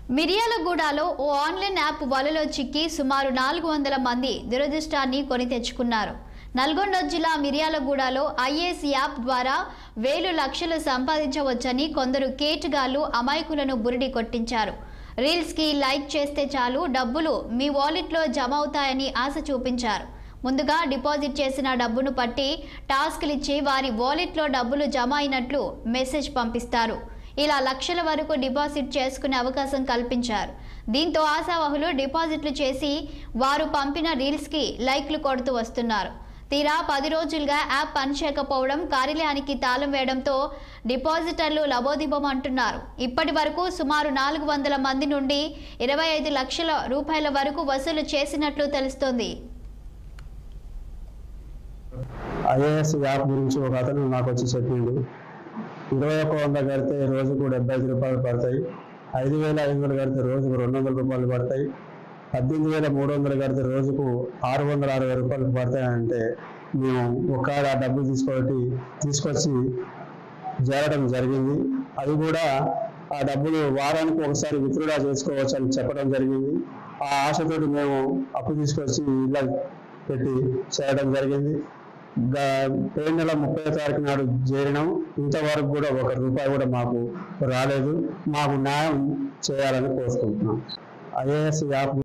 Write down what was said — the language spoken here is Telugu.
మిర్యాలగూడలో ఓ ఆన్లైన్ యాప్ వలలో చిక్కి సుమారు నాలుగు వందల మంది దురదృష్టాన్ని కొని తెచ్చుకున్నారు నల్గొండ జిల్లా మిర్యాలగూడలో ఐఏఎస్ యాప్ ద్వారా వేలు లక్షలు సంపాదించవచ్చని కొందరు కేటుగాళ్లు అమాయకులను బురిడి కొట్టించారు రీల్స్కి లైక్ చేస్తే చాలు డబ్బులు మీ వాలెట్లో జమ అవుతాయని ఆశ చూపించారు ముందుగా డిపాజిట్ చేసిన డబ్బును పట్టి టాస్క్లు ఇచ్చి వారి వాలెట్లో డబ్బులు జమ అయినట్లు మెసేజ్ పంపిస్తారు ఇలా లక్షల వరకు డిపాజిట్ చేసుకునే అవకాశం కల్పించారు దీంతో ఆశావహులు డిపాజిట్లు చేసి వారు పంపిన రీల్స్కి లైక్లు కొడుతూ వస్తున్నారు తీరా పది రోజులుగా యాప్ పనిచేయకపోవడం కార్యాలయానికి తాళం వేయడంతో డిపాజిటర్లు లబోదిబం అంటున్నారు ఇప్పటి వరకు సుమారు నాలుగు వందల మంది నుండి ఇరవై ఐదు లక్షల రూపాయల వరకు వసూలు చేసినట్లు తెలుస్తోంది ఐఏఎస్ యాప్ గురించి ఒక అతను నాకు వచ్చి చెప్పిండు ఇరవై ఒక్క వంద కడితే రోజుకు డెబ్బై ఐదు రూపాయలు పడతాయి ఐదు వేల ఐదు వందలు కడితే రోజుకు రెండు వందల రూపాయలు పడతాయి పద్దెనిమిది వేల మూడు వందలు కడితే రోజుకు ఆరు వందల అరవై రూపాయలు పడతాయి అంటే మేము ఒక డబ్బులు తీసుకొని తీసుకొచ్చి చేరడం జరిగింది అది కూడా ఆ డబ్బులు వారానికి ఒకసారి విత్డ్రా చేసుకోవచ్చు అని చెప్పడం జరిగింది ఆ ఆశతోటి మేము అప్పు తీసుకొచ్చి ఇలా పెట్టి చేయడం జరిగింది గా- పోయిన నెల ముప్పై తారీఖు నాడు చేరినాం ఇంతవరకు కూడా ఒక రూపాయి కూడా మాకు రాలేదు మాకు న్యాయం చేయాలని కోరుకుంటున్నాం ఐఏఎస్ యాప్